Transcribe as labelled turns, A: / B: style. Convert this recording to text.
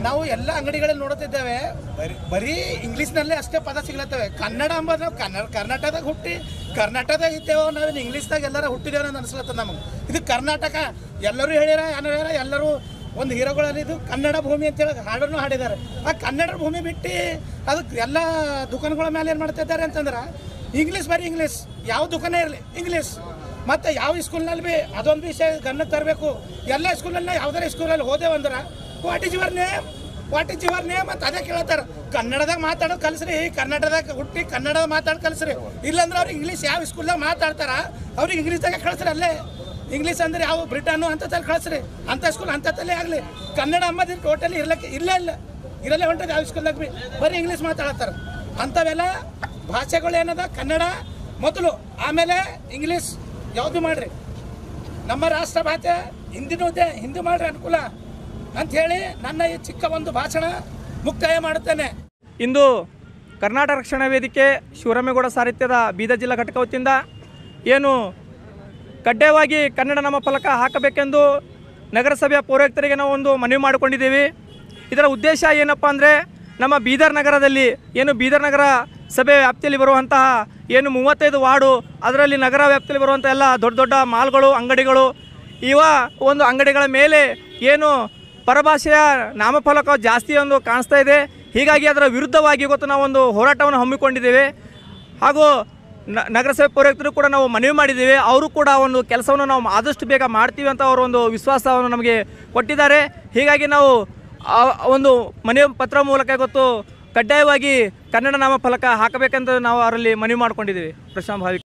A: ನಾವು ಎಲ್ಲ ಅಂಗಡಿಗಳಲ್ಲಿ ನೋಡುತ್ತಿದ್ದೇವೆ ಬರೀ ಬರೀ ಇಂಗ್ಲೀಷ್ನಲ್ಲೇ ಅಷ್ಟೇ ಪದ ಸಿಗ್ಲತ್ತವೆ ಕನ್ನಡ ಅಂಬೋದು ನಾವು ಕನ್ನಡ ಕರ್ನಾಟಕದಾಗ ಹುಟ್ಟಿ ಕರ್ನಾಟಕದಾಗ ಇದ್ದೇವೆ ನಾವೇನು ಇಂಗ್ಲೀಷ್ದಾಗ ಎಲ್ಲರ ಹುಟ್ಟಿದೇವೆ ಅಂತ ಅನಿಸ್ಲತ್ತದ ನಮಗೆ ಇದು ಕರ್ನಾಟಕ ಎಲ್ಲರೂ ಹೇಳ್ಯಾರ ಏನೋ ಹೇಳ್ಯಾರ ಎಲ್ಲರೂ ಒಂದು ಹೀರೋಗಳಲ್ಲಿ ಇದು ಕನ್ನಡ ಭೂಮಿ ಅಂತೇಳಿ ಹಾಡನ್ನು ಹಾಡಿದ್ದಾರೆ ಆ ಕನ್ನಡ ಭೂಮಿ ಬಿಟ್ಟು ಅದಕ್ಕೆ ಎಲ್ಲ ದುಕಾನ್ಗಳ ಮೇಲೆ ಏನು ಮಾಡ್ತಾ ಇದ್ದಾರೆ ಅಂತಂದ್ರೆ ಇಂಗ್ಲೀಷ್ ಬರೀ ಇಂಗ್ಲೀಷ್ ಯಾವ ದುಕಾನೇ ಇರಲಿ ಇಂಗ್ಲೀಷ್ ಮತ್ತು ಯಾವ ಸ್ಕೂಲ್ನಲ್ಲಿ ಭೀ ಅದೊಂದು ವಿಷಯ ಗಮನಕ್ಕೆ ತರಬೇಕು ಎಲ್ಲ ಸ್ಕೂಲಲ್ಲಿ ಯಾವ್ದಾರ ಸ್ಕೂಲಲ್ಲಿ ಹೋದೆವು ಅಂದ್ರೆ what is your name what is your name ಅಂತ ಅದೇ ಕೇಳ್ತಾರೆ ಕನ್ನಡದಾಗ ಮಾತಾಡೋದು ಕಲಿಸ್ರಿ ಕನ್ನಡದಾಗ ಹುಟ್ಟಿ ಕನ್ನಡ ಮಾತಾಡೋದು ಕಲಿಸ್ರಿ ಇಲ್ಲಾಂದ್ರೆ ಅವ್ರಿಗೆ ಇಂಗ್ಲೀಷ್ ಯಾವ ಸ್ಕೂಲ್ದಾಗ ಮಾತಾಡ್ತಾರ ಅವ್ರಿಗೆ ಇಂಗ್ಲೀಷ್ದಾಗ ಕಳಿಸ್ರಿ ಅಲ್ಲೇ ಇಂಗ್ಲೀಷ್ ಅಂದ್ರೆ ಯಾವ ಬ್ರಿಟನ್ನು ಅಂಥದ್ದಲ್ಲಿ ಕಳಿಸ್ರಿ ಅಂಥ ಸ್ಕೂಲ್ ಅಂಥದ್ದಲ್ಲೇ ಆಗಲಿ ಕನ್ನಡ ಅಂಬದು ಟೋಟಲಿ ಇರ್ಲಿಕ್ಕೆ ಇಲ್ಲೇ ಇಲ್ಲ ಇರಲ್ಲೇ ಹೊಂಟದ ಯಾವ ಸ್ಕೂಲ್ದಾಗ ಭೀ ಬರೀ ಇಂಗ್ಲೀಷ್ ಮಾತಾಡತ್ತಾರ ಅಂಥವೆಲ್ಲ ಭಾಷೆಗಳು ಏನದ ಕನ್ನಡ ಮೊದಲು ಆಮೇಲೆ ಇಂಗ್ಲೀಷ್ ಯಾವುದು ಮಾಡ್ರಿ ನಮ್ಮ ರಾಷ್ಟ್ರ ಭಾಷೆ ಹಿಂದಿನೂ ಇದೆ ಹಿಂದಿ ಮಾಡ್ರಿ ಅನುಕೂಲ ಅಂತ ಹೇಳಿ ನನ್ನ ಈ ಚಿಕ್ಕ ಒಂದು ಭಾಷಣ ಮುಕ್ತಾಯ ಮಾಡುತ್ತೇನೆ
B: ಇಂದು ಕರ್ನಾಟಕ ರಕ್ಷಣಾ ವೇದಿಕೆ ಶಿವರಾಮೇಗೌಡ ಸಾಹಿತ್ಯದ ಬೀದರ್ ಜಿಲ್ಲಾ ಘಟಕ ವತಿಯಿಂದ ಏನು ಕಡ್ಡಾಯವಾಗಿ ಕನ್ನಡ ನಮ್ಮ ಫಲಕ ಹಾಕಬೇಕೆಂದು ನಗರಸಭೆಯ ಪೌರಾಯುಕ್ತರಿಗೆ ನಾವು ಒಂದು ಮನವಿ ಮಾಡಿಕೊಂಡಿದ್ದೀವಿ ಇದರ ಉದ್ದೇಶ ಏನಪ್ಪ ಅಂದರೆ ನಮ್ಮ ಬೀದರ್ ನಗರದಲ್ಲಿ ಏನು ಬೀದರ್ ನಗರ ಸಭೆ ವ್ಯಾಪ್ತಿಯಲ್ಲಿ ಬರುವಂತಹ ಏನು ಮೂವತ್ತೈದು ವಾರ್ಡು ಅದರಲ್ಲಿ ನಗರ ವ್ಯಾಪ್ತಿಯಲ್ಲಿ ಬರುವಂಥ ಎಲ್ಲ ದೊಡ್ಡ ದೊಡ್ಡ ಮಾಲ್ಗಳು ಅಂಗಡಿಗಳು ಇವ ಒಂದು ಅಂಗಡಿಗಳ ಮೇಲೆ ಏನು ಪರಭಾಷೆಯ ನಾಮಫಲಕ ಜಾಸ್ತಿ ಒಂದು ಕಾಣಿಸ್ತಾ ಇದೆ ಹೀಗಾಗಿ ಅದರ ವಿರುದ್ಧವಾಗಿ ಇವತ್ತು ನಾವೊಂದು ಹೋರಾಟವನ್ನು ಹಮ್ಮಿಕೊಂಡಿದ್ದೇವೆ ಹಾಗೂ ನ ನಗರಸಭೆ ಪೌರಾಯುಕ್ತರು ಕೂಡ ನಾವು ಮನವಿ ಮಾಡಿದ್ದೇವೆ ಅವರು ಕೂಡ ಒಂದು ಕೆಲಸವನ್ನು ನಾವು ಆದಷ್ಟು ಬೇಗ ಮಾಡ್ತೀವಿ ಅಂತ ಅವರು ಒಂದು ವಿಶ್ವಾಸವನ್ನು ನಮಗೆ ಕೊಟ್ಟಿದ್ದಾರೆ ಹೀಗಾಗಿ ನಾವು ಆ ಒಂದು ಮನವಿ ಪತ್ರ ಮೂಲಕ ಇವತ್ತು ಕಡ್ಡಾಯವಾಗಿ ಕನ್ನಡ ನಾಮಫಲಕ ಹಾಕಬೇಕಂತ ನಾವು ಅವರಲ್ಲಿ ಮನವಿ ಮಾಡ್ಕೊಂಡಿದ್ದೀವಿ ಪ್ರಶಾಂತ್ ಭಾವಿ